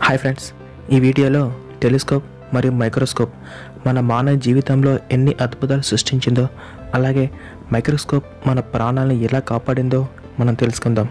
hi friends ఈ వీడియోలో telescope మరియు మైక్రోస్కోప్ మన మానవ జీవితంలో ఎన్ని అద్భుతాలు సృష్టించిందో అలాగే మైక్రోస్కోప్ మన ప్రాణాలను ఎలా కాపాడిందో మనం తెలుసుకుందాం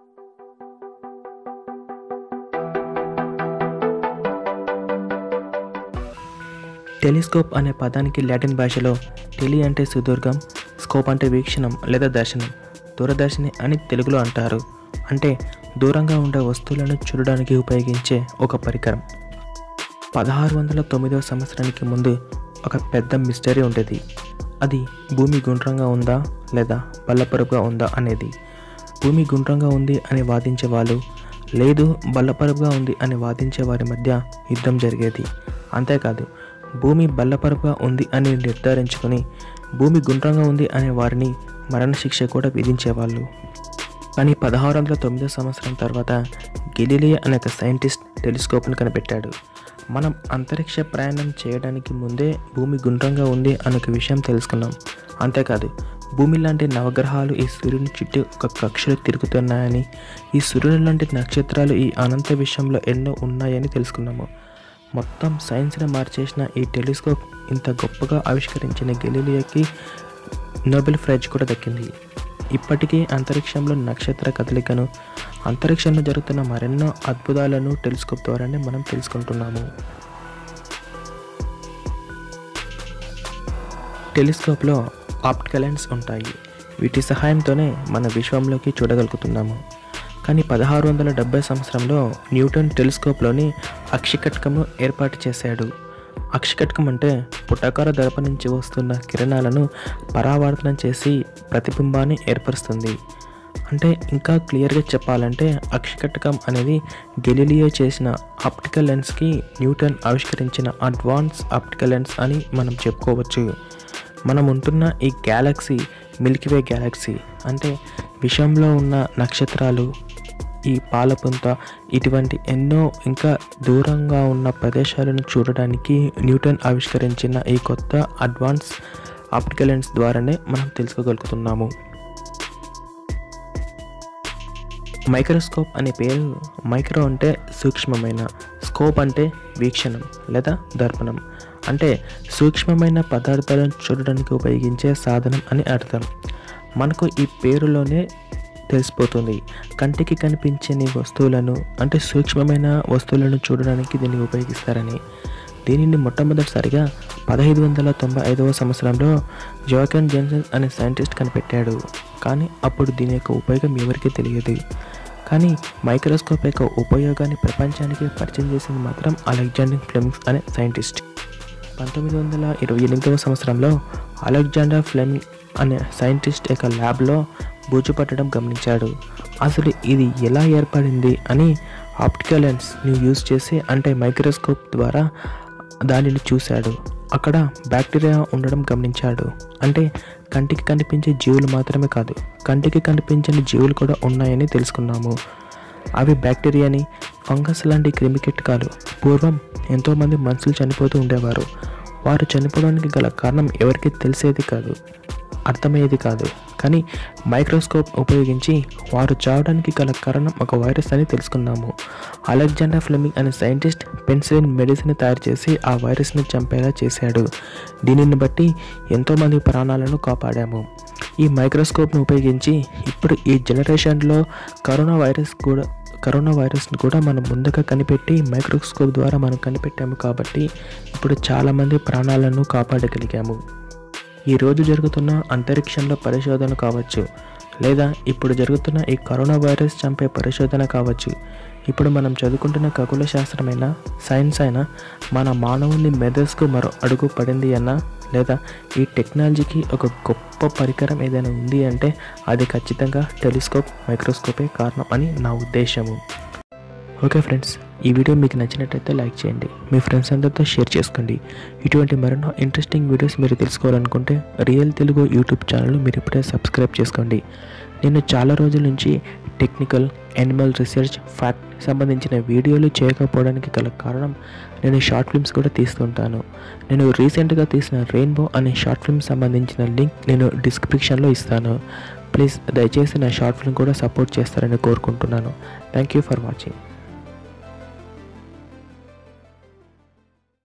టెలిస్కోప్ అనే పదానికి లాటిన్ భాషలో టెలి అంటే సుదూర్ఘం స్కోప్ అంటే వీక్షణం లేదా దర్శనం దూరదర్శిని అని తెలుగులో అంటారు అంటే దూరంగా ఉండే వస్తువులను చూడడానికి ఉపయోగించే ఒక పరికరం పదహారు వందల తొమ్మిదవ సంవత్సరానికి ముందు ఒక పెద్ద మిస్టరీ ఉండేది అది భూమి గుండ్రంగా ఉందా లేదా బల్లపరుపుగా ఉందా అనేది భూమి గుండ్రంగా ఉంది అని వాదించే వాళ్ళు లేదు బల్లపరుపుగా ఉంది అని వాదించే వారి మధ్య యుద్ధం జరిగేది అంతేకాదు భూమి బల్లపరుపుగా ఉంది అని నిర్ధారించుకొని భూమి గుండ్రంగా ఉంది అనే వారిని మరణశిక్ష కూడా విధించేవాళ్ళు కానీ పదహారు వందల తొమ్మిదో సంవత్సరం తర్వాత గెలీలియా అనే ఒక సైంటిస్ట్ టెలిస్కోప్ను కనిపెట్టాడు మనం అంతరిక్ష ప్రయాణం చేయడానికి ముందే భూమి గుండ్రంగా ఉంది అనే ఒక విషయం తెలుసుకున్నాం అంతేకాదు భూమి లాంటి నవగ్రహాలు ఈ సూర్యుని చుట్టూ ఒక కక్షలో తిరుగుతున్నాయని ఈ సూర్యుని లాంటి నక్షత్రాలు ఈ అనంత విషయంలో ఎన్నో ఉన్నాయని తెలుసుకున్నాము మొత్తం సైన్స్ని మార్చేసిన ఈ టెలిస్కోప్ ఇంత గొప్పగా ఆవిష్కరించిన గెలీలియాకి నోబెల్ ప్రైజ్ కూడా దక్కింది ఇప్పటికీ అంతరిక్షంలో నక్షత్ర కదలికను అంతరిక్షంలో జరుగుతున్న మరెన్నో అద్భుతాలను టెలిస్కోప్ ద్వారానే మనం తెలుసుకుంటున్నాము టెలిస్కోప్లో ఆప్టికల్ లెన్స్ ఉంటాయి వీటి సహాయంతోనే మన విశ్వంలోకి చూడగలుగుతున్నాము కానీ పదహారు వందల డెబ్బై సంవత్సరంలో న్యూటన్ టెలిస్కోప్లోని అక్షికటకము ఏర్పాటు చేశాడు అక్షికటకం అంటే పుటాకార దర్ప నుంచి వస్తున్న కిరణాలను పరావర్తనం చేసి ప్రతిబింబాన్ని ఏర్పరుస్తుంది అంటే ఇంకా క్లియర్గా చెప్పాలంటే అక్షికటకం అనేది గెలీలియో చేసిన ఆప్టికల్ లెన్స్కి న్యూటన్ ఆవిష్కరించిన అడ్వాన్స్ ఆప్టికల్ లెన్స్ అని మనం చెప్పుకోవచ్చు మనం ఉంటున్న ఈ గ్యాలక్సీ మిల్కీవే గ్యాలక్సీ అంటే విషయంలో ఉన్న నక్షత్రాలు ఈ పాలపుంత ఇటువంటి ఎన్నో ఇంకా దూరంగా ఉన్న ప్రదేశాలను చూడడానికి న్యూటన్ ఆవిష్కరించిన ఈ కొత్త అడ్వాన్స్ ఆప్టికల్ లెన్స్ ద్వారానే మనం తెలుసుకోగలుగుతున్నాము మైక్రోస్కోప్ అనే పేరు మైక్రో అంటే సూక్ష్మమైన స్కోప్ అంటే వీక్షణం లేదా దర్పణం అంటే సూక్ష్మమైన పదార్థాలను చూడడానికి ఉపయోగించే సాధనం అని అర్థం మనకు ఈ పేరులోనే తెలిసిపోతుంది కంటికి కనిపించని వస్తువులను అంటే సూక్ష్మమైన వస్తువులను చూడడానికి దీన్ని ఉపయోగిస్తారని దీనిని మొట్టమొదటిసారిగా పదహైదు వందల తొంభై ఐదవ సంవత్సరంలో జోకన్ జెన్సన్ అనే సైంటిస్ట్ కనిపెట్టాడు కానీ అప్పుడు దీని యొక్క ఉపయోగం ఎవరికీ తెలియదు కానీ మైక్రోస్కోప్ యొక్క ఉపయోగాన్ని ప్రపంచానికి పరిచయం చేసింది మాత్రం అలెగ్జాండర్ ఫ్లెమింగ్స్ అనే సైంటిస్ట్ పంతొమ్మిది వందల ఇరవై ఎనిమిదవ సంవత్సరంలో అలెగ్జాండర్ ఫ్లెమింగ్ అనే సైంటిస్ట్ యొక్క ల్యాబ్లో బూజు పట్టడం గమనించాడు అసలు ఇది ఎలా ఏర్పడింది అని ఆప్టికల్ లెన్స్ని యూజ్ చేసి అంటే మైక్రోస్కోప్ ద్వారా దానిని చూశాడు అక్కడ బ్యాక్టీరియా ఉండడం గమనించాడు అంటే కంటికి కనిపించే జీవులు మాత్రమే కాదు కంటికి కనిపించని జీవులు కూడా ఉన్నాయని తెలుసుకున్నాము అవి బ్యాక్టీరియాని ఫంగస్ లాంటి క్రిమికీటకాలు పూర్వం ఎంతోమంది మనుషులు చనిపోతూ ఉండేవారు వారు చనిపోవడానికి గల కారణం ఎవరికి తెలిసేది కాదు అర్థమయ్యేది కాదు కానీ మైక్రోస్కోప్ ఉపయోగించి వారు చావడానికి గల కారణం ఒక వైరస్ అని తెలుసుకున్నాము అలెగ్జాండర్ ఫ్లెమింగ్ అనే సైంటిస్ట్ పెన్సిలిన్ మెడిసిన్ తయారు చేసి ఆ వైరస్ని చంపేలా చేశాడు దీనిని బట్టి ఎంతోమంది ప్రాణాలను కాపాడాము ఈ మైక్రోస్కోప్ను ఉపయోగించి ఇప్పుడు ఈ జనరేషన్లో కరోనా వైరస్ కూడా కరోనా వైరస్ను కూడా మనం ముందుగా కనిపెట్టి మైక్రోస్కోప్ ద్వారా మనం కనిపెట్టాము కాబట్టి ఇప్పుడు చాలామంది ప్రాణాలను కాపాడగలిగాము ఈరోజు జరుగుతున్న అంతరిక్షంలో పరిశోధన కావచ్చు లేదా ఇప్పుడు జరుగుతున్న ఈ కరోనా వైరస్ చంపే పరిశోధన కావచ్చు ఇప్పుడు మనం చదువుకుంటున్న ఖగోళ శాస్త్రమైన సైన్స్ అయినా మన మానవుని మెదస్కు మరో అడుగు పడింది అన్నా లేదా ఈ టెక్నాలజీకి ఒక గొప్ప పరికరం ఏదైనా ఉంది అంటే అది ఖచ్చితంగా టెలిస్కోప్ మైక్రోస్కోపే కారణం అని నా ఉద్దేశము ఓకే ఫ్రెండ్స్ ఈ వీడియో మీకు నచ్చినట్టయితే లైక్ చేయండి మీ ఫ్రెండ్స్ అందరితో షేర్ చేసుకోండి ఇటువంటి మరెన్నో ఇంట్రెస్టింగ్ వీడియోస్ మీరు తెలుసుకోవాలనుకుంటే రియల్ తెలుగు యూట్యూబ్ ఛానల్ మీరు ఇప్పుడే సబ్స్క్రైబ్ చేసుకోండి నేను చాలా రోజుల నుంచి టెక్నికల్ యానిమల్ రీసెర్చ్ ఫ్యాక్ట్ సంబంధించిన వీడియోలు చేయకపోవడానికి గల కారణం నేను షార్ట్ ఫిల్మ్స్ కూడా తీస్తుంటాను నేను రీసెంట్గా తీసిన రెయిన్బో అనే షార్ట్ ఫిల్మ్ సంబంధించిన లింక్ నేను డిస్క్రిప్షన్లో ఇస్తాను ప్లీజ్ దయచేసి నా షార్ట్ ఫిల్మ్ కూడా సపోర్ట్ చేస్తారని కోరుకుంటున్నాను థ్యాంక్ యూ ఫర్ వాచింగ్